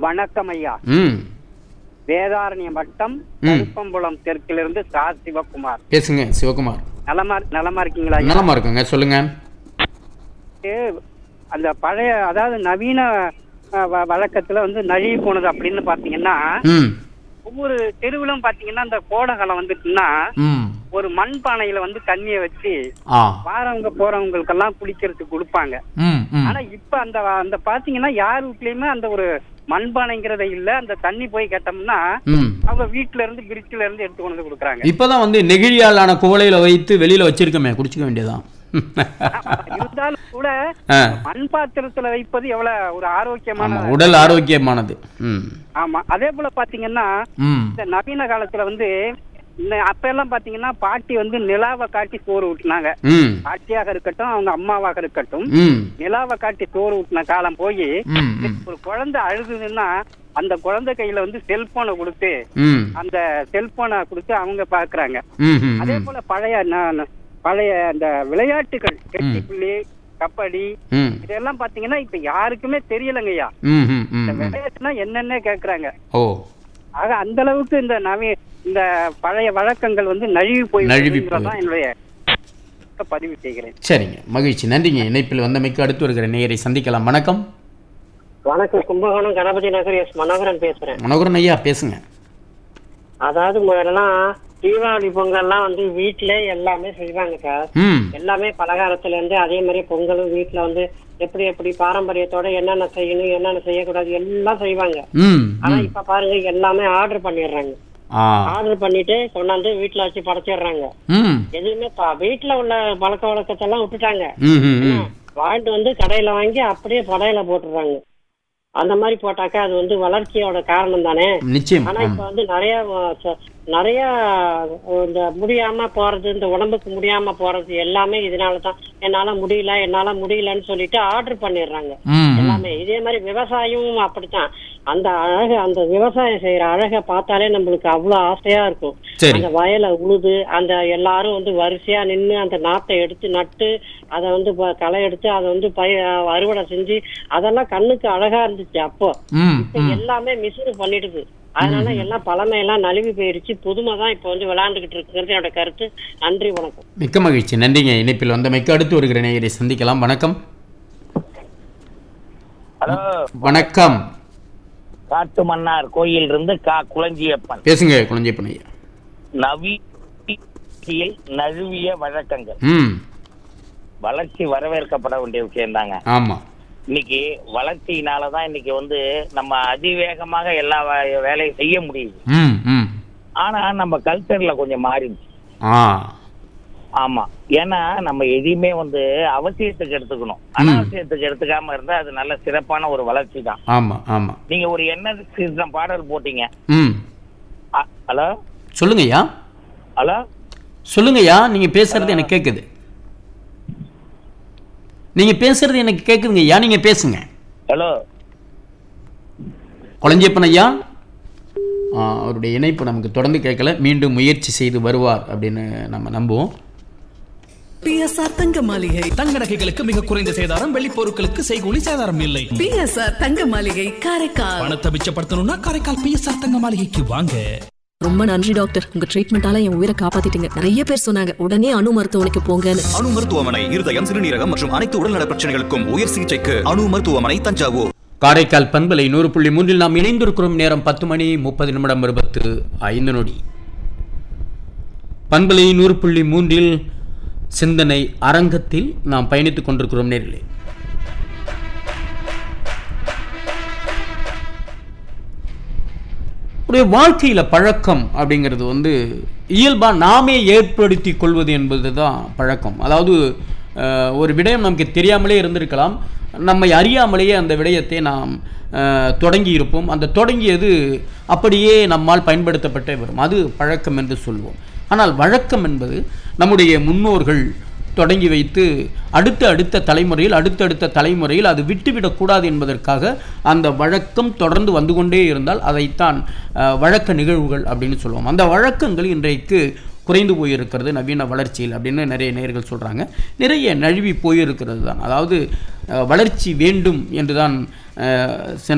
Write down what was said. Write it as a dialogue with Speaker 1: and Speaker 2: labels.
Speaker 1: வணக்கம் ஐயா
Speaker 2: ம்
Speaker 1: வேதாரண்யம் வட்டம்
Speaker 2: ம்.
Speaker 1: கருப்பம்புலம் தெற்கிலிருந்து சா சிவகுமார்
Speaker 2: பேசுங்க சிவகுமார்
Speaker 1: நலமா நலமா இருக்கீங்களா ஐயா?
Speaker 2: நலமா இருக்குங்க சொல்லுங்க
Speaker 1: இது அந்த பழைய அதாவது நவீன அஹ், வ- வழக்கத்துல வந்து நழுவி போனது அப்படின்னு பாத்தீங்கன்னா
Speaker 2: ம்
Speaker 1: ஒவ்வொரு தெருவிலும் பாத்தீங்கன்னா அந்த கோடகாலம் வந்துட்டுன்னா
Speaker 2: ம்
Speaker 1: ஒரு மண் பானையில வந்து தண்ணிய வச்சு
Speaker 2: ஆ
Speaker 1: வாரவங்க போறவங்களுக்கெல்லாம் குளிக்கிறதுக்கு கொடுப்பாங்க
Speaker 2: ம் ம்
Speaker 1: ஆனா இப்ப அந்த அந்த பாத்தீங்கன்னா யார் வீட்லயுமே அந்த ஒரு மண்பானைங்கிறத இல்ல அந்த தண்ணி போய் கேட்டோம்னா
Speaker 2: ம்
Speaker 1: அவங்க வீட்ல இருந்து பிரிட்ஜ்ல இருந்து எடுத்து கொண்டு வந்து கொடுக்குறாங்க
Speaker 2: இப்போதான் வந்து நெகிழியாலான குவளையில வைத்து வெளியில வச்சிருக்கோமே குடிச்சுக்க வேண்டியதான்
Speaker 1: இருந்தாலும் கூட
Speaker 2: ஆ.
Speaker 1: மண் பாத்திரத்துல வைப்பது எவ்வளவு ஒரு ஆரோக்கியமான
Speaker 2: ஆமா உடல் ஆரோக்கியமானது ம்
Speaker 1: ஆமா அதே போல பாத்தீங்கன்னா
Speaker 2: ம்
Speaker 1: இந்த நவீன காலத்துல வந்து இந்த அப்ப எல்லாம் பாத்தீங்கன்னா பாட்டி வந்து நிலாவை காட்டி சோறு ஊட்டினாங்க
Speaker 2: ம்
Speaker 1: பாட்டியாக இருக்கட்டும் அவங்க அம்மாவாக இருக்கட்டும்
Speaker 2: ம்
Speaker 1: நிலாவை காட்டி சோறு ஊட்டின காலம் போய்
Speaker 2: ம் ம்
Speaker 1: ஒரு குழந்தை அழுதுன்னா அந்த குழந்தை கையில வந்து செல்போனை கொடுத்து
Speaker 2: ம்
Speaker 1: அந்த செல்போனை கொடுத்து அவங்க பாக்குறாங்க
Speaker 2: ம் ம்
Speaker 1: அதே
Speaker 2: ம்
Speaker 1: போல பழைய ந- ந- பழைய அந்த விளையாட்டுகள் கெட்டிப்புள்ளி கபடி
Speaker 2: ம்
Speaker 1: இதெல்லாம் பாத்தீங்கன்னா இப்ப யாருக்குமே தெரியலங்கய்யா
Speaker 2: ம் ம் ம்
Speaker 1: இந்த
Speaker 2: ம்.
Speaker 1: விளையாட்டுனா என்னன்னே கேக்குறாங்க
Speaker 2: ஓ
Speaker 1: ஆக அந்த அளவுக்கு இந்த நவீ இந்த பழைய வழக்கங்கள் வந்து நழுவி போய்
Speaker 2: நழுவி
Speaker 1: தான் என்னுடைய பதிவு செய்கிறேன்
Speaker 2: சரிங்க மகிழ்ச்சி நன்றிங்க இணைப்பில் வந்தமைக்கு அடுத்து வருகிற நேயரை சந்திக்கலாம் வணக்கம்
Speaker 3: வணக்கம் கும்பகோணம் கணபதி நகர் எஸ் மனோகரன் பேசுறேன்
Speaker 2: மனோகரன் ஐயா பேசுங்க
Speaker 3: அதாவது முதல்லாம் தீபாவளி பொங்கல்லாம் வந்து வீட்ல எல்லாமே செய்வாங்க சார்
Speaker 2: ம்
Speaker 3: எல்லாமே பலகாரத்துல இருந்து அதே மாதிரி பொங்கலும் வீட்ல வந்து எப்படி எப்படி பாரம்பரியத்தோட என்னென்ன செய்யணும் என்னென்ன செய்யக்கூடாது எல்லாம் செய்வாங்க
Speaker 2: ம்
Speaker 3: ஆனா
Speaker 2: ம்
Speaker 3: இப்ப பாருங்க எல்லாமே ஆர்டர் பண்ணிடுறாங்க
Speaker 2: ஆ
Speaker 3: ஆர்டர் பண்ணிட்டு கொண்டாந்து வீட்ல வச்சு படைச்சிடுறாங்க
Speaker 2: ம்
Speaker 3: எதுவுமே ப- வீட்ல உள்ள பழக்க வழக்கத்தெல்லாம் விட்டுட்டாங்க
Speaker 2: ம் ம் ம்
Speaker 3: வாங்கிட்டு வந்து கடையில வாங்கி அப்படியே படையில போட்டுடுறாங்க அந்த மாதிரி போட்டாக்கா அது வந்து வளர்ச்சியோட காரணம் தானே
Speaker 2: நிச்சயம்
Speaker 3: ஆனா இப்ப வந்து நிறைய அஹ், ச- நிறைய அஹ், இந்த முடியாம போறது இந்த உடம்புக்கு முடியாம போறது எல்லாமே இதனாலதான் என்னால முடியல என்னால முடியலன்னு சொல்லிட்டு ஆர்டர் பண்ணிடுறாங்க
Speaker 2: ம் ம்
Speaker 3: எல்லாமே இதே மாதிரி விவசாயமும் அப்படித்தான் அந்த அழகு அந்த விவசாயம் செய்யற அழகை பார்த்தாலே நம்மளுக்கு அவ்வளவு ஆசையா இருக்கும்
Speaker 2: சரி
Speaker 3: அந்த வயலை உழுது அந்த எல்லாரும் வந்து வரிசையா நின்னு அந்த நாத்தை எடுத்து நட்டு அதை வந்து ப- களை எடுத்து அதை வந்து பய அறுவடை செஞ்சு அதெல்லாம் கண்ணுக்கு அழகா இருந்துச்சு அப்போ
Speaker 2: ம்
Speaker 3: இப்ப எல்லாமே மிஸ்ரு பண்ணிடுது அதனால எல்லாம் பழமையெல்லாம் நழுவி போயிருச்சு புதுமை தான் இப்ப வந்து விளையாண்டுகிட்டு இருக்குங்கிறது என்னோட கருத்து நன்றி வணக்கம்
Speaker 2: மிக்க மகிழ்ச்சி நன்றிங்க இணைப்பில் வந்தமைக்கு அடுத்து வருகிற நேயரை சந்திக்கலாம் வணக்கம்
Speaker 4: ஹலோ
Speaker 2: வணக்கம்
Speaker 4: காட்டு மன்னார் கோயில் இருந்து கா குளஞ்சியப்பன்
Speaker 2: பேசுங்க குழந்தைப்பன் ஐயா
Speaker 4: நவீன நழுவிய வழக்கங்கள்
Speaker 2: ம்
Speaker 4: வளர்ச்சி வரவேற்கப்பட வேண்டிய விஷயம்தாங்க
Speaker 2: ஆமா
Speaker 4: இன்னைக்கு வளர்ச்சியினாலதான் இன்னைக்கு வந்து நம்ம அதிவேகமாக எல்லா வே- வேலையும் செய்ய முடியுது
Speaker 2: ம் ம்
Speaker 4: ஆனா நம்ம கல்ச்சர்ல கொஞ்சம் மாறிடுச்சு
Speaker 2: ஆ
Speaker 4: ஆமா ஏன்னா நம்ம எதையுமே வந்து அவசியத்துக்கு எடுத்துக்கணும் அனாவசியத்துக்கு எடுத்துக்காம இருந்தா அது நல்ல சிறப்பான ஒரு வளர்ச்சி தான்
Speaker 2: ஆமா ஆமா
Speaker 4: நீங்க ஒரு என்ன சீசன் பாடல் போட்டீங்க
Speaker 2: ம்
Speaker 4: அ- ஹலோ
Speaker 2: சொல்லுங்க ஐயா
Speaker 4: ஹலோ
Speaker 2: சொல்லுங்கய்யா நீங்க பேசுறது எனக்கு கேக்குது நீங்க பேசுறது எனக்கு கேக்குதுங்க ஐயா நீங்க பேசுங்க
Speaker 4: ஹலோ
Speaker 2: குழந்தையப்பன் ஐயா ஆ, அவருடைய இணைப்பு நமக்கு தொடர்ந்து கேட்கல மீண்டும் முயற்சி செய்து வருவார் அப்படின்னு நம்ம நம்புவோம்
Speaker 5: பிஎஸ்ஆர் தங்க மாளிகை
Speaker 6: தங்க நகைகளுக்கு மிக குறைந்த சேதாரம் வெள்ளி பொருட்களுக்கு செய்கூலி சேதாரம் இல்லை
Speaker 5: பிஎஸ்ஆர் தங்க மாளிகை காரைக்கால்
Speaker 6: பணத்தை மிச்சப்படுத்தணும்னா காரைக்கால் பிஎஸ்ஆர் தங்க மாளிகைக்கு வாங்க
Speaker 7: ரொம்ப நன்றி டாக்டர் உங்க ட்ரீட்மெண்டால என் உயிரை காப்பாத்திட்டீங்க நிறைய பேர் சொன்னாங்க உடனே அணு மருத்துவமனைக்கு போங்கன்னு
Speaker 8: அணு மருத்துவமனை இருதயம் சிறுநீரகம் மற்றும் அனைத்து உடல்நல பிரச்சனைகளுக்கும் உயர் சிகிச்சைக்கு அணு மருத்துவமனை தஞ்சாவூர்
Speaker 2: காரைக்கால் பண்பலை நூறு புள்ளி மூன்றில் நாம் இணைந்திருக்கிறோம் நேரம் பத்து மணி முப்பது நிமிடம் இருபத்து ஐந்து நொடி பண்பலை நூறு புள்ளி மூன்றில் சிந்தனை அரங்கத்தில் நாம் பயணித்துக் கொண்டிருக்கிறோம் நேரிலே உடைய வாழ்க்கையில பழக்கம் அப்படிங்கிறது வந்து இயல்பா நாமே ஏற்படுத்தி கொள்வது என்பது தான் பழக்கம் அதாவது அஹ், ஒரு விடயம் நமக்கு தெரியாமலே இருந்திருக்கலாம் நம்மை அறியாமலேயே அந்த விடயத்தை நாம் அஹ், தொடங்கி இருப்போம் அந்த தொடங்கியது அப்படியே நம்மால் பயன்படுத்தப்பட்டே வரும் அது பழக்கம் என்று சொல்வோம் ஆனால் வழக்கம் என்பது நம்முடைய முன்னோர்கள் தொடங்கி வைத்து அடுத்த அடுத்த தலைமுறையில் அடுத்தடுத்த தலைமுறையில் அது விட்டுவிடக்கூடாது என்பதற்காக அந்த வழக்கம் தொடர்ந்து வந்து கொண்டே இருந்தால் அதைத்தான் அஹ், வழக்க நிகழ்வுகள் அப்படின்னு சொல்லுவோம் அந்த வழக்கங்கள் இன்றைக்கு குறைந்து போயிருக்கிறது நவீன வளர்ச்சியில் அப்படின்னு நிறைய நேர்கள் சொல்கிறாங்க நிறைய நழுவி போயிருக்கிறது தான் அதாவது அஹ், வளர்ச்சி வேண்டும் என்று தான் அஹ், சென்ற